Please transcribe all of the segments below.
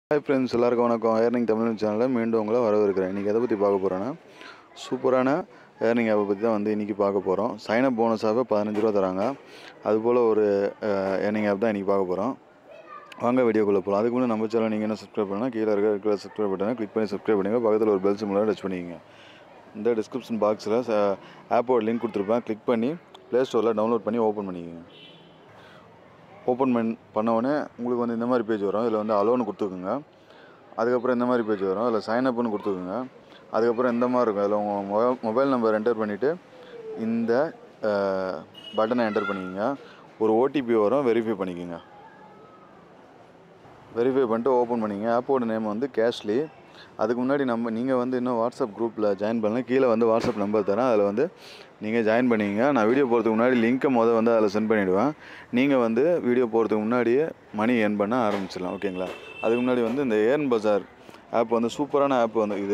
hi friends எல்லாருக்கும் வணக்கம் earning Tamil சேனலில் மீண்டும் உங்களை வரவேற்கிறேன் இன்றைக்கி எதை பற்றி பார்க்க போகிறேன்னா சூப்பரான ஏர்னிங் ஆப்பை பற்றி தான் வந்து இன்றைக்கி பார்க்க போகிறோம் சைனப் போனஸாக பதினஞ்சு ரூபா தராங்க அதுபோல் ஒரு ஏர்னிங் ஆப் தான் இன்றைக்கி பார்க்க போகிறோம் வாங்க வீடியோக்குள்ளே போகலாம் அதுக்கு முன்னாடி நம்ம சேனல் நீங்கள் என்ன சப்ஸ்கிரைப் பண்ணால் கீழே இருக்க இருக்கிற சப்ஸ்கிரைப் பட்டனை கிளிக் பண்ணி சப்ஸ்கிரைப் பண்ணுங்கள் பக்கத்தில் ஒரு பெல் சிம்பிளாக டச் பண்ணிக்கங்க இந்த டிஸ்கிரிப்ஷன் பாக்ஸில் ஆப்போட லிங்க் கொடுத்துருப்பேன் கிளிக் பண்ணி ப்ளே ஸ்டோரில் டவுன்லோட் பண்ணி ஓப்பன் பண்ணிக்கோங்க ஓப்பன் பண் பண்ண உங்களுக்கு வந்து இந்த மாதிரி பேஜ் வரும் இதில் வந்து அலோன்னு கொடுத்துக்குங்க அதுக்கப்புறம் இந்த மாதிரி பேஜ் வரும் அதில் சைன் அப்னு கொடுத்துக்குங்க அதுக்கப்புறம் இந்த மாதிரி இருக்கும் அதில் உங்கள் மொபைல் மொபைல் நம்பர் என்டர் பண்ணிவிட்டு இந்த பட்டனை என்டர் பண்ணிக்கோங்க ஒரு ஓடிபி வரும் வெரிஃபை பண்ணிக்கோங்க வெரிஃபை பண்ணிட்டு ஓப்பன் பண்ணிங்க ஆப்போட நேம் வந்து கேஷ்லி அதுக்கு முன்னாடி நம்ம நீங்கள் வந்து இன்னும் வாட்ஸ்அப் குரூப்பில் ஜாயின் பண்ணலாம் கீழே வந்து வாட்ஸ்அப் நம்பர் தரேன் அதில் வந்து நீங்கள் ஜாயின் பண்ணிங்க நான் வீடியோ போகிறதுக்கு முன்னாடி லிங்க்கை மொதல் வந்து அதில் சென்ட் பண்ணிவிடுவேன் நீங்கள் வந்து வீடியோ போகிறதுக்கு முன்னாடியே மணி ஏர்ன் பண்ண ஆரம்பிச்சிடலாம் ஓகேங்களா அதுக்கு முன்னாடி வந்து இந்த ஏர்ன் பஜார் ஆப் வந்து சூப்பரான ஆப் வந்து இது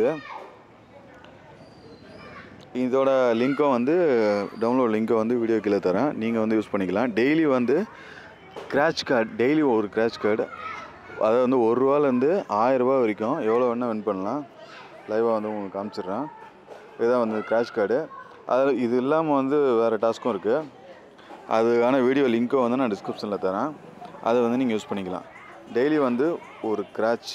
இதோட லிங்க்கும் வந்து டவுன்லோட் லிங்க்கை வந்து வீடியோ கீழே தரேன் நீங்கள் வந்து யூஸ் பண்ணிக்கலாம் டெய்லி வந்து கிராச் கார்டு டெய்லி ஒரு கிராச் கார்டு அதை வந்து ஒரு ரூபாலேருந்து ஆயிரரூபா வரைக்கும் எவ்வளோ வேணால் வின் பண்ணலாம் லைவாக வந்து உங்களுக்கு காமிச்சிடுறேன் இதுதான் வந்து கிராஷ் கார்டு அதில் இது இல்லாமல் வந்து வேறு டாஸ்க்கும் இருக்குது அதுக்கான வீடியோ லிங்க்கும் வந்து நான் டிஸ்கிரிப்ஷனில் தரேன் அதை வந்து நீங்கள் யூஸ் பண்ணிக்கலாம் டெய்லி வந்து ஒரு கிராச்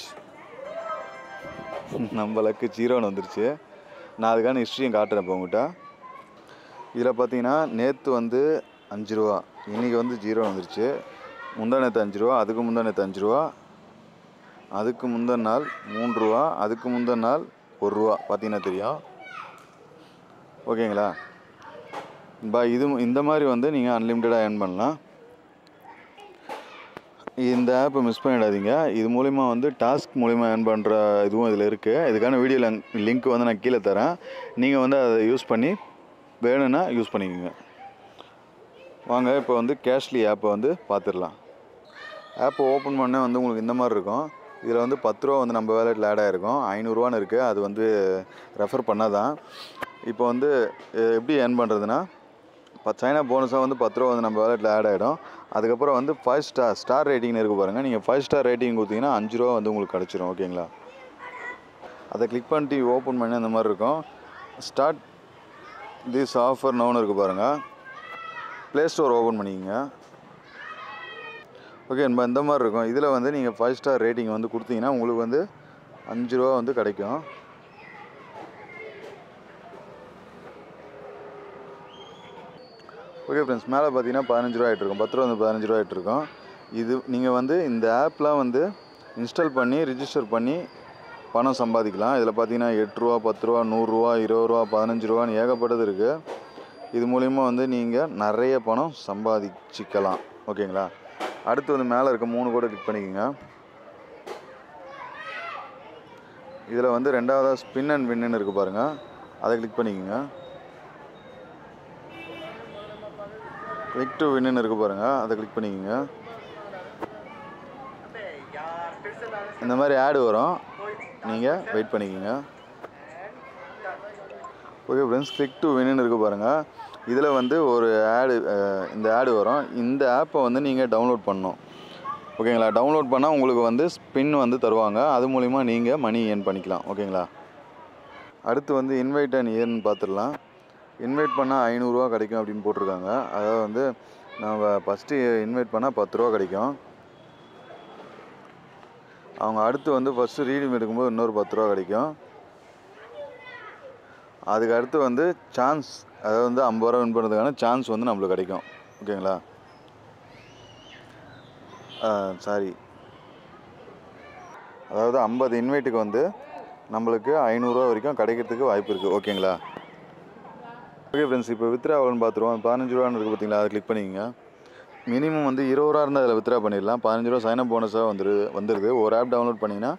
நம்ம லக்கு ஜீரோன்னு வந்துருச்சு நான் அதுக்கான ஹிஸ்ட்ரியும் காட்டுறேன் இப்போ உங்கள்கிட்ட இதில் பார்த்தீங்கன்னா நேற்று வந்து அஞ்சு ரூபா இன்றைக்கி வந்து ஜீரோ வந்துருச்சு முந்தா நேற்று அஞ்சு ரூபா அதுக்கு முந்தா நேற்று அஞ்சு ரூபா அதுக்கு முந்தின நாள் மூணு ரூபா அதுக்கு முந்தின நாள் ஒரு ரூபா பார்த்தீங்கன்னா தெரியும் ஓகேங்களா பா இது இந்த மாதிரி வந்து நீங்கள் அன்லிமிட்டடாக ஏர்ன் பண்ணலாம் இந்த ஆப்பை மிஸ் பண்ணிடாதீங்க இது மூலிமா வந்து டாஸ்க் மூலிமா ஏர்ன் பண்ணுற இதுவும் இதில் இருக்குது இதுக்கான வீடியோ லிங்க் வந்து நான் கீழே தரேன் நீங்கள் வந்து அதை யூஸ் பண்ணி வேணும்னா யூஸ் பண்ணிக்கோங்க வாங்க இப்போ வந்து கேஷ்லி ஆப்பை வந்து பார்த்துடலாம் ஆப்பை ஓப்பன் பண்ண வந்து உங்களுக்கு இந்த மாதிரி இருக்கும் இதில் வந்து பத்து ரூபா வந்து நம்ம வேலெட்டில் ஆட் ஆகிருக்கும் ஐநூறுரூவான்னு இருக்குது அது வந்து ரெஃபர் பண்ணால் தான் இப்போ வந்து எ- எப்படி ஏர்ன் பண்ணுறதுனா இப்போ சைனா போனஸாக வந்து பத்து ரூபா வந்து நம்ம வேலெட்டில் ஆட் ஆகிடும் அதுக்கப்புறம் வந்து ஃபைவ் ஸ்டார் ஸ்டார் ரேட்டிங்னு இருக்கு பாருங்கள் நீங்கள் ஃபைவ் ஸ்டார் ரேட்டிங் கொடுத்தீங்கன்னா அஞ்சு ரூபா வந்து உங்களுக்கு கிடச்சிரும் ஓகேங்களா அதை கிளிக் பண்ணிட்டு ஓப்பன் பண்ணி அந்த மாதிரி இருக்கும் ஸ்டார்ட் திஸ் ஆஃபர் நோன்னு இருக்குது பாருங்கள் ப்ளே ஸ்டோர் ஓப்பன் பண்ணிக்கங்க ஓகே நம்ம இந்த மாதிரி இருக்கும் இதில் வந்து நீங்கள் ஃபைவ் ஸ்டார் ரேட்டிங் வந்து கொடுத்தீங்கன்னா உங்களுக்கு வந்து அஞ்சு ரூபா வந்து கிடைக்கும் ஓகே ஃப்ரெண்ட்ஸ் மேலே பார்த்தீங்கன்னா பதினஞ்சு ரூபா ஆகிட்டு இருக்கும் பத்து ரூபா வந்து பதினஞ்சு ரூபா ஆகிட்டு இருக்கும் இது நீங்கள் வந்து இந்த ஆப்லாம் வந்து இன்ஸ்டால் பண்ணி ரிஜிஸ்டர் பண்ணி பணம் சம்பாதிக்கலாம் இதில் பார்த்தீங்கன்னா எட்டு ரூபா பத்து ரூபா நூறுரூவா இருபது ரூபா பதினஞ்சு ரூபான்னு ஏகப்பட்டது இருக்குது இது மூலிமா வந்து நீங்கள் நிறைய பணம் சம்பாதிச்சிக்கலாம் ஓகேங்களா அடுத்து வந்து மேலே இருக்க மூணு கூட கிளிக் பண்ணிக்கோங்க இதில் வந்து ரெண்டாவதாக ஸ்பின் அண்ட் வின்னு இருக்குது பாருங்கள் அதை கிளிக் பண்ணிக்கோங்க கிளிக் டு வின்னு இருக்குது பாருங்கள் அதை கிளிக் பண்ணிக்கோங்க இந்த மாதிரி ஆடு வரும் நீங்கள் வெயிட் பண்ணிக்கோங்க ஓகே ஃப்ரெண்ட்ஸ் கிளிக் டு வின்னு இருக்குது பாருங்கள் இதில் வந்து ஒரு ஆடு இந்த ஆடு வரும் இந்த ஆப்பை வந்து நீங்கள் டவுன்லோட் பண்ணணும் ஓகேங்களா டவுன்லோட் பண்ணால் உங்களுக்கு வந்து ஸ்பின் வந்து தருவாங்க அது மூலிமா நீங்கள் மணி ஏர்ன் பண்ணிக்கலாம் ஓகேங்களா அடுத்து வந்து இன்வைட் அண்ட் ஏர்ன் பார்த்துடலாம் இன்வைட் பண்ணால் ஐநூறுரூவா கிடைக்கும் அப்படின்னு போட்டிருக்காங்க அதாவது வந்து நம்ம ஃபஸ்ட்டு இன்வைட் பண்ணால் பத்து ரூபா கிடைக்கும் அவங்க அடுத்து வந்து ஃபஸ்ட்டு ரீடிங் எடுக்கும்போது இன்னொரு பத்து ரூபா கிடைக்கும் அதுக்கு அடுத்து வந்து சான்ஸ் அதாவது வந்து ஐம்பது ரூபா வின் பண்ணுறதுக்கான சான்ஸ் வந்து நம்மளுக்கு கிடைக்கும் ஓகேங்களா சாரி அதாவது ஐம்பது இன்வைட்டுக்கு வந்து நம்மளுக்கு ஐநூறுரூவா வரைக்கும் கிடைக்கிறதுக்கு வாய்ப்பு இருக்குது ஓகேங்களா ஓகே ஃப்ரெண்ட்ஸ் இப்போ வித்ரா எவ்வளோன்னு பார்த்துருவோம் பதினஞ்சு ரூபான்னு இருக்குது பார்த்தீங்களா அதை கிளிக் பண்ணிக்கங்க மினிமம் வந்து இருபது ரூபா இருந்தால் அதில் வித்ரா பண்ணிடலாம் பதினஞ்சு ரூபா சைன் அப் போனஸாக வந்துரு வந்துடுது ஒரு ஆப் டவுன்லோட் பண்ணிங்கன்னா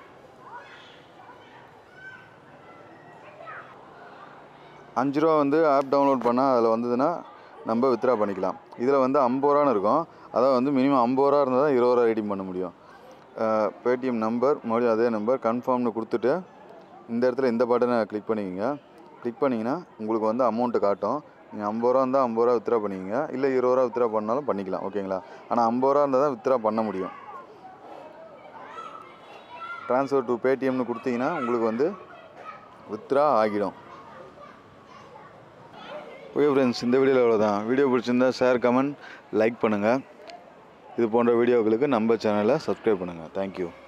அஞ்சு ரூபா வந்து ஆப் டவுன்லோட் பண்ணால் அதில் வந்ததுன்னா நம்ம வித்ரா பண்ணிக்கலாம் இதில் வந்து ஐம்பது ரூபான்னு இருக்கும் அதாவது வந்து மினிமம் ஐம்பது ரூபா இருந்தால் தான் இருபது ரூபா ரெடீம் பண்ண முடியும் பேடிஎம் நம்பர் மறுபடியும் அதே நம்பர் கன்ஃபார்ம்னு கொடுத்துட்டு இந்த இடத்துல இந்த பட்டனை கிளிக் பண்ணிக்கோங்க கிளிக் பண்ணிங்கன்னா உங்களுக்கு வந்து அமௌண்ட்டு காட்டும் நீங்கள் ஐம்பது ரூபா இருந்தால் ஐம்பது ரூபா வித்ரா பண்ணிக்கங்க இல்லை இருபது ரூபா வித்ரா பண்ணாலும் பண்ணிக்கலாம் ஓகேங்களா ஆனால் ஐம்பது ரூபா இருந்தால் தான் வித்ரா பண்ண முடியும் ட்ரான்ஸ்ஃபர் டு பேடிஎம்னு கொடுத்தீங்கன்னா உங்களுக்கு வந்து வித்ரா ஆகிடும் ஓகே ஃப்ரெண்ட்ஸ் இந்த வீடியோவில் அவ்வளோதான் வீடியோ பிடிச்சிருந்தா ஷேர் கமெண்ட் லைக் பண்ணுங்கள் இது போன்ற வீடியோக்களுக்கு நம்ம சேனலை சப்ஸ்கிரைப் பண்ணுங்கள் தேங்க்யூ